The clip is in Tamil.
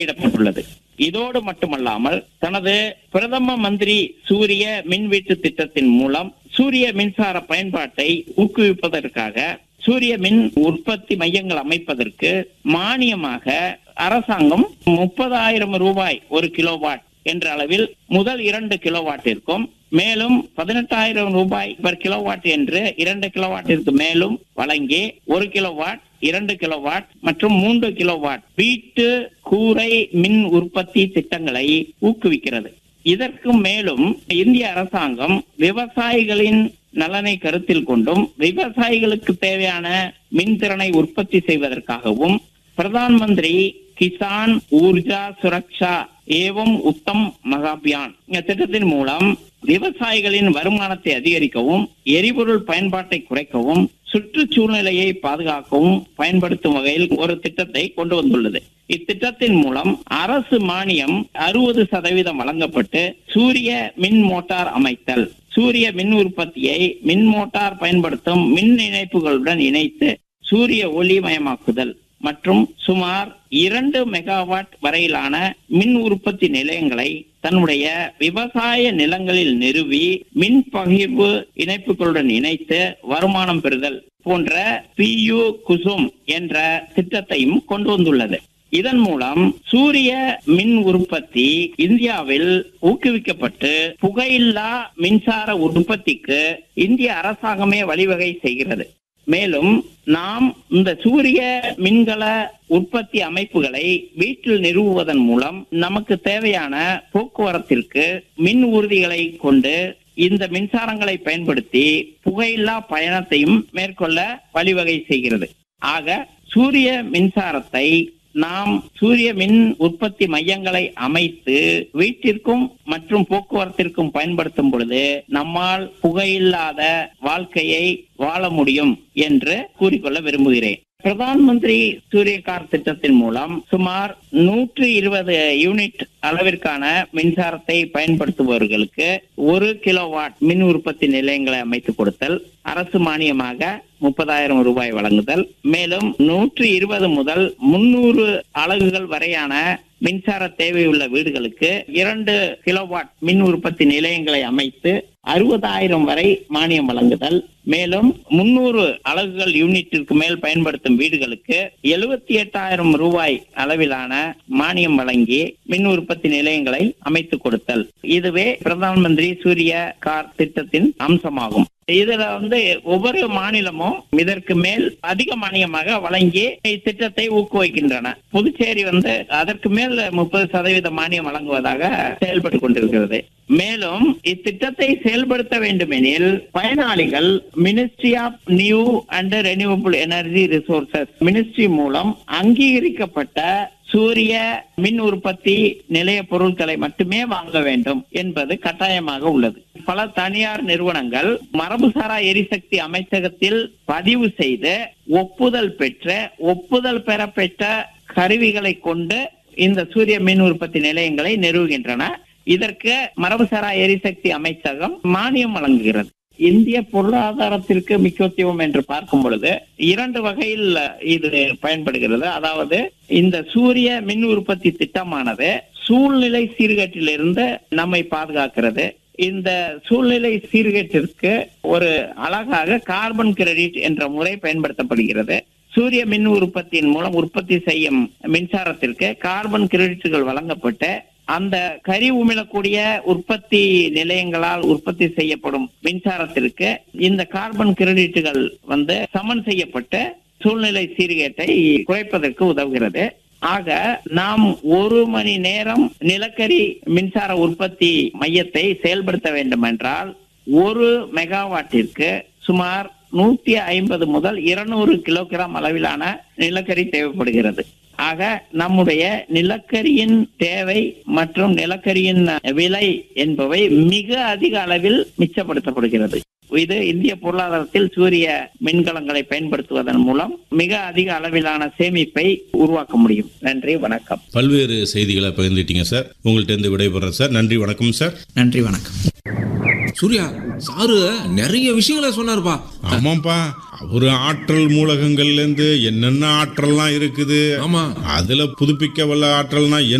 இடப்பட்டுள்ளது இதோடு மட்டுமல்லாமல் தனது பிரதம மந்திரி சூரிய மின்வீட்டு திட்டத்தின் மூலம் சூரிய மின்சார பயன்பாட்டை ஊக்குவிப்பதற்காக சூரிய மின் உற்பத்தி மையங்கள் அமைப்பதற்கு மானியமாக அரசாங்கம் முப்பதாயிரம் ரூபாய் ஒரு கிலோவாட் என்ற அளவில் முதல் இரண்டு கிலோவாட்டிற்கும் மேலும் பதினெட்டாயிரம் ரூபாய் பர் கிலோவாட் என்று இரண்டு கிலோவாட்டிற்கு மேலும் வழங்கி ஒரு கிலோவாட் இரண்டு கிலோவாட் மற்றும் மூன்று கிலோவாட் வீட்டு கூரை மின் உற்பத்தி திட்டங்களை ஊக்குவிக்கிறது இதற்கு மேலும் இந்திய அரசாங்கம் விவசாயிகளின் நலனை கருத்தில் கொண்டும் விவசாயிகளுக்கு தேவையான மின்திறனை உற்பத்தி செய்வதற்காகவும் பிரதான் மந்திரி கிசான் ஊர்ஜா சுரக்ஷா ஏவம் உத்தம் மகாபியான் இந்த திட்டத்தின் மூலம் விவசாயிகளின் வருமானத்தை அதிகரிக்கவும் எரிபொருள் பயன்பாட்டை குறைக்கவும் சுற்றுச்சூழ்நிலையை பாதுகாக்கவும் பயன்படுத்தும் வகையில் ஒரு திட்டத்தை கொண்டு வந்துள்ளது இத்திட்டத்தின் மூலம் அரசு மானியம் அறுபது சதவீதம் வழங்கப்பட்டு சூரிய மின் மோட்டார் அமைத்தல் சூரிய மின் உற்பத்தியை மின் மோட்டார் பயன்படுத்தும் மின் இணைப்புகளுடன் இணைத்து சூரிய ஒளிமயமாக்குதல் மற்றும் சுமார் இரண்டு மெகாவாட் வரையிலான மின் உற்பத்தி நிலையங்களை தன்னுடைய விவசாய நிலங்களில் நிறுவி மின் பகிர்வு இணைப்புகளுடன் இணைத்து வருமானம் பெறுதல் போன்ற பியு குசும் என்ற திட்டத்தையும் கொண்டு வந்துள்ளது இதன் மூலம் சூரிய மின் உற்பத்தி இந்தியாவில் ஊக்குவிக்கப்பட்டு புகையில்லா மின்சார உற்பத்திக்கு இந்திய அரசாங்கமே வழிவகை செய்கிறது மேலும் நாம் இந்த சூரிய மின்கல உற்பத்தி அமைப்புகளை வீட்டில் நிறுவுவதன் மூலம் நமக்கு தேவையான போக்குவரத்திற்கு மின் ஊர்திகளை கொண்டு இந்த மின்சாரங்களை பயன்படுத்தி புகையில்லா பயணத்தையும் மேற்கொள்ள வழிவகை செய்கிறது ஆக சூரிய மின்சாரத்தை நாம் சூரிய மின் உற்பத்தி மையங்களை அமைத்து வீட்டிற்கும் மற்றும் போக்குவரத்திற்கும் பயன்படுத்தும் பொழுது நம்மால் புகையில்லாத வாழ்க்கையை வாழ முடியும் என்று கூறிக்கொள்ள விரும்புகிறேன் பிரதான் மந்திரி சூரியகார் திட்டத்தின் மூலம் சுமார் நூற்று இருபது யூனிட் அளவிற்கான மின்சாரத்தை பயன்படுத்துபவர்களுக்கு ஒரு கிலோவாட் மின் உற்பத்தி நிலையங்களை அமைத்து கொடுத்தல் அரசு மானியமாக முப்பதாயிரம் ரூபாய் வழங்குதல் மேலும் நூற்று இருபது முதல் முன்னூறு அலகுகள் வரையான மின்சார தேவையுள்ள வீடுகளுக்கு இரண்டு கிலோவாட் மின் உற்பத்தி நிலையங்களை அமைத்து அறுபதாயிரம் வரை மானியம் வழங்குதல் மேலும் முன்னூறு அலகுகள் யூனிட்டிற்கு மேல் பயன்படுத்தும் வீடுகளுக்கு எழுபத்தி எட்டாயிரம் ரூபாய் அளவிலான மானியம் வழங்கி மின் உற்பத்தி நிலையங்களை அமைத்து கொடுத்தல் இதுவே பிரதான் மந்திரி சூரிய கார் திட்டத்தின் அம்சமாகும் இதுல வந்து ஒவ்வொரு மாநிலமும் இதற்கு மேல் அதிக மானியமாக வழங்கி இத்திட்டத்தை ஊக்குவிக்கின்றன புதுச்சேரி வந்து அதற்கு மேல் முப்பது சதவீத மானியம் வழங்குவதாக செயல்பட்டு கொண்டிருக்கிறது மேலும் இத்திட்டத்தை செயல்படுத்த வேண்டுமெனில் பயனாளிகள் ministry of new and renewable energy resources ministry மூலம் அங்கீகரிக்கப்பட்ட சூரிய மின் உற்பத்தி நிலைய பொருட்களை மட்டுமே வாங்க வேண்டும் என்பது கட்டாயமாக உள்ளது பல தனியார் நிறுவனங்கள் மரபுசாரா எரிசக்தி அமைச்சகத்தில் பதிவு செய்து ஒப்புதல் பெற்ற ஒப்புதல் பெறப்பெற்ற கருவிகளை கொண்டு இந்த சூரிய மின் உற்பத்தி நிலையங்களை நிறுவுகின்றன இதற்கு மரபுசாரா எரிசக்தி அமைச்சகம் மானியம் வழங்குகிறது இந்திய பொருளாதாரத்திற்கு முக்கியத்துவம் என்று பார்க்கும் பொழுது இரண்டு வகையில் இது பயன்படுகிறது அதாவது இந்த சூரிய மின் உற்பத்தி திட்டமானது சூழ்நிலை சீர்கேட்டிலிருந்து நம்மை பாதுகாக்கிறது இந்த சூழ்நிலை சீர்கேட்டிற்கு ஒரு அழகாக கார்பன் கிரெடிட் என்ற முறை பயன்படுத்தப்படுகிறது சூரிய மின் உற்பத்தியின் மூலம் உற்பத்தி செய்யும் மின்சாரத்திற்கு கார்பன் கிரெடிட்டுகள் வழங்கப்பட்டு அந்த கரி உமிழக்கூடிய உற்பத்தி நிலையங்களால் உற்பத்தி செய்யப்படும் மின்சாரத்திற்கு இந்த கார்பன் கிரெடிட்டுகள் வந்து சமன் செய்யப்பட்டு சூழ்நிலை சீர்கேட்டை குறைப்பதற்கு உதவுகிறது ஆக நாம் ஒரு மணி நேரம் நிலக்கரி மின்சார உற்பத்தி மையத்தை செயல்படுத்த வேண்டும் என்றால் ஒரு மெகாவாட்டிற்கு சுமார் நூத்தி ஐம்பது முதல் இருநூறு கிலோகிராம் அளவிலான நிலக்கரி தேவைப்படுகிறது ஆக நம்முடைய நிலக்கரியின் தேவை மற்றும் நிலக்கரியின் விலை என்பவை மிக அதிக அளவில் மிச்சப்படுத்தப்படுகிறது இது இந்திய பொருளாதாரத்தில் சூரிய மின்கலங்களை பயன்படுத்துவதன் மூலம் மிக அதிக அளவிலான சேமிப்பை உருவாக்க முடியும் நன்றி வணக்கம் பல்வேறு செய்திகளை பகிர்ந்துட்டீங்க சார் உங்கள்கிட்ட இருந்து விடைபெறேன் சார் நன்றி வணக்கம் சார் நன்றி வணக்கம் சூர்யா சாரு நிறைய விஷயங்களை சொன்னாருப்பா ஆமாப்பா அவரு ஆற்றல் மூலகங்கள்ல இருந்து என்னென்ன ஆற்றல்லாம் இருக்குது ஆமா அதுல புதுப்பிக்க வல்ல ஆற்றல்னா